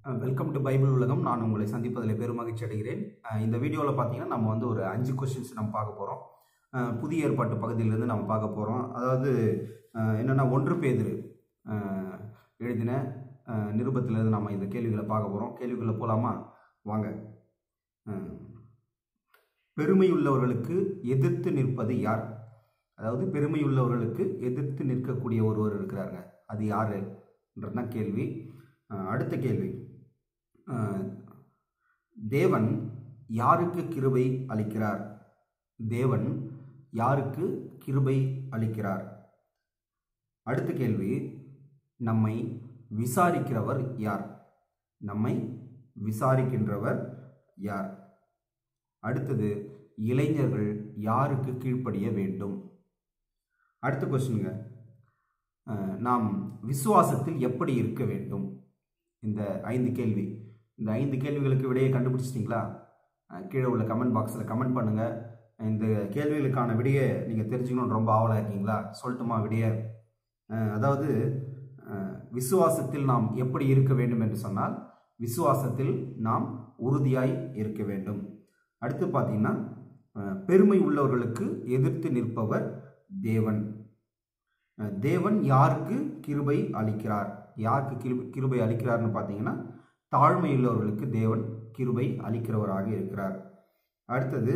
welcome to Bible உலகம் நான் உங்களை சந்திப்பதில் பெருமகிழ்ச்சி அடைகிறேன் அஹ் இந்த வீடியோவில் பார்த்தீங்கன்னா நம்ம வந்து ஒரு அஞ்சு கொஸ்டின்ஸ் நம்ம பார்க்க போகிறோம் புதிய ஏற்பாட்டு பகுதியிலேருந்து நம்ம பார்க்க போகிறோம் அதாவது அஹ் என்னன்னா ஒன்று பேதிரு அஹ் எழுதின அஹ் நிருபத்திலிருந்து நம்ம இந்த கேள்விகளை பார்க்க போகிறோம் கேள்விகளை போகலாமா வாங்க அஹ் பெருமையுள்ளவர்களுக்கு எதிர்த்து நிற்பது யார் அதாவது பெருமையுள்ளவர்களுக்கு எதிர்த்து நிற்கக்கூடிய ஒருவர் இருக்கிறாருங்க அது யாருன்றது தான் கேள்வி அஹ் அடுத்த கேள்வி அஹ் தேவன் யாருக்கு கிருபை அளிக்கிறார் தேவன் யாருக்கு கிருபை அளிக்கிறார் அடுத்த கேள்வி நம்மை விசாரிக்கிறவர் யார் நம்மை விசாரிக்கின்றவர் யார் அடுத்தது இளைஞர்கள் யாருக்கு கீழ்ப்படிய வேண்டும் அடுத்த கொஸ்டினுங்க அஹ் நாம் விசுவாசத்தில் எப்படி இருக்க வேண்டும் இந்த ஐந்து கேள்வி இந்த ஐந்து கேள்விகளுக்கு விடையை கண்டுபிடிச்சிட்டிங்களா அஹ் கீழே உள்ள கமெண்ட் பாக்ஸில் கமெண்ட் பண்ணுங்கள் இந்த கேள்விகளுக்கான விடையை நீங்கள் தெரிஞ்சுக்கணும்னு ரொம்ப ஆவலாக இருக்கீங்களா சொல்லட்டுமா விடைய அதாவது அஹ் விசுவாசத்தில் நாம் எப்படி இருக்க வேண்டும் என்று சொன்னால் விசுவாசத்தில் நாம் உறுதியாய் இருக்க வேண்டும் அடுத்து பார்த்தீங்கன்னா அஹ் பெருமை உள்ளவர்களுக்கு எதிர்த்து நிற்பவர் தேவன் அஹ் தேவன் யாருக்கு கிருபை அளிக்கிறார் யாருக்கு கிருபை கிருபை அளிக்கிறார்னு பார்த்தீங்கன்னா தாழ்மையுள்ளவர்களுக்கு தேவன் கிருபை அளிக்கிறவராக இருக்கிறார் அடுத்தது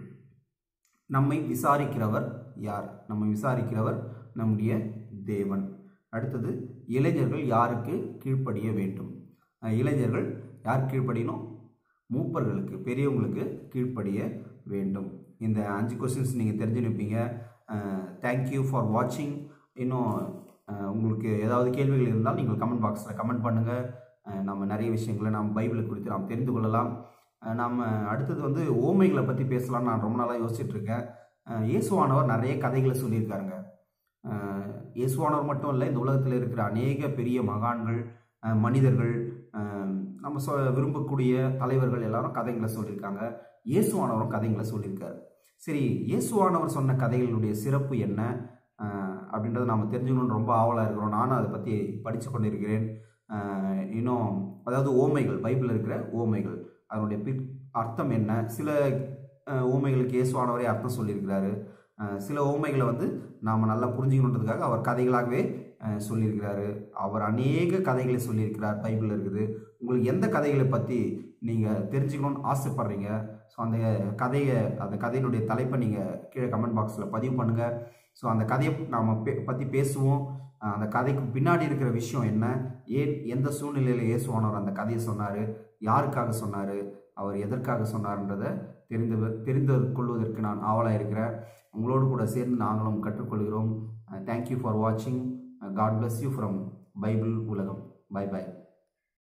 நம்மை விசாரிக்கிறவர் யார் நம்மை விசாரிக்கிறவர் நம்முடைய தேவன் அடுத்தது இளைஞர்கள் யாருக்கு கீழ்ப்படிய வேண்டும் அஹ் இளைஞர்கள் யார் கீழ்ப்படியணும் மூப்பர்களுக்கு பெரியவங்களுக்கு கீழ்ப்படிய வேண்டும் இந்த அஞ்சு கொஸ்டின்ஸ் நீங்கள் தெரிஞ்சுருப்பீங்க தேங்க்யூ ஃபார் வாட்சிங் இன்னும் அஹ் உங்களுக்கு ஏதாவது கேள்விகள் இருந்தால் நீங்கள் கமெண்ட் பாக்ஸில் கமெண்ட் பண்ணுங்கள் நம்ம நிறைய விஷயங்களை நாம் பைபிளை குறித்து நாம் தெரிந்து கொள்ளலாம் அஹ் நம்ம அடுத்தது வந்து ஓமைகளை பற்றி பேசலாம்னு நான் ரொம்ப நாளாக யோசிச்சுட்டு இருக்கேன் அஹ் இயேசுவானவர் நிறைய கதைகளை சொல்லியிருக்காருங்க அஹ் இயேசுவானவர் மட்டும் இல்லை இந்த உலகத்தில் இருக்கிற அநேக பெரிய மகான்கள் அஹ் மனிதர்கள் அஹ் நம்ம சொ விரும்பக்கூடிய தலைவர்கள் எல்லாரும் கதைகளை சொல்லியிருக்காங்க இயேசுவானவரும் கதைகளை சொல்லியிருக்காரு சரி இயேசுவானவர் சொன்ன கதைகளுடைய சிறப்பு என்ன அஹ் அப்படின்றத நாம் தெரிஞ்சுக்கணும்னு ரொம்ப ஆவலாக இருக்கிறோம் நானும் அதை பற்றி படித்து கொண்டிருக்கிறேன் அஹ் இன்னும் அதாவது ஓமைகள் பைபிளில் இருக்கிற ஓமைகள் அதனுடைய பிற் அர்த்தம் என்ன சில அஹ், ஓமைகளுக்கு இயேசுவானவரே அர்த்தம் சொல்லியிருக்கிறாரு அஹ், சில ஓமைகளை வந்து நாம் நல்லா புரிஞ்சுக்கணுன்றதுக்காக அவர் கதைகளாகவே அஹ், சொல்லியிருக்கிறாரு அவர் அநேக கதைகளை சொல்லியிருக்கிறார் பைபிளில் இருக்குது உங்களுக்கு எந்த கதைகளை பற்றி நீங்கள் தெரிஞ்சுக்கணும்னு ஆசைப்படுறீங்க ஸோ அந்த கதையை அந்த கதையினுடைய தலைப்பை நீங்கள் கீழே கமெண்ட் பாக்ஸில் பதிவு பண்ணுங்கள் ஸோ அந்த கதையை நாம் பே பற்றி பேசுவோம் அஹ், அந்த கதைக்கு பின்னாடி இருக்கிற விஷயம் என்ன ஏன் எந்த சூழ்நிலையில் இயேசுவானவர் அந்த கதையை சொன்னார் யாருக்காக சொன்னார் அவர் எதற்காக சொன்னார்ன்றதை தெரிந்து தெரிந்து கொள்வதற்கு நான் ஆவலாக இருக்கிறேன் உங்களோடு கூட சேர்ந்து நாங்களும் கற்றுக்கொள்கிறோம் தேங்க்யூ ஃபார் வாட்சிங் God bless you from Bible உலகம் பை பை